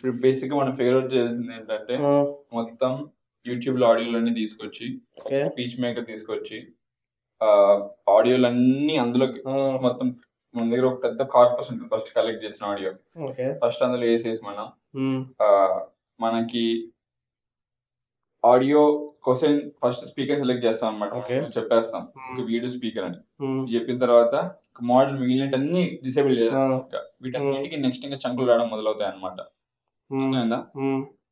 ఇప్పుడు బేసిక్ గా మనం ఫిగర్ అవుట్ చేసింది ఏంటంటే మొత్తం యూట్యూబ్ లో ఆడియోలన్నీ తీసుకొచ్చి ఓకే స్పీచ్ మేకర్ తీసుకొచ్చి ఆ ఆడియోలన్నీ అందులోకి మొత్తం మన దగ్గర ఒక పెద్ద కార్పస్ ఉంటుంది ఫస్ట్ కలెక్ట్ చేసిన ఆడియో ఓకే ఫస్ట్ అందులో వేసేసి మనం ఆ, మనకి audio question first speaker select చేస్తాం అనమాట Okay. చెప్పేస్తాం Hmm. వీడియో స్పీకర్ అని చెప్పిన తర్వాత మోడల్ మిగిలినన్ని డిసేబుల్ చేస్తాం Ah. ఇంకా వీటన్నిటికి నెక్స్ట్ ఇంకా చంకులు రావడం మొదలవుతాయి అనమాట అర్థమైందా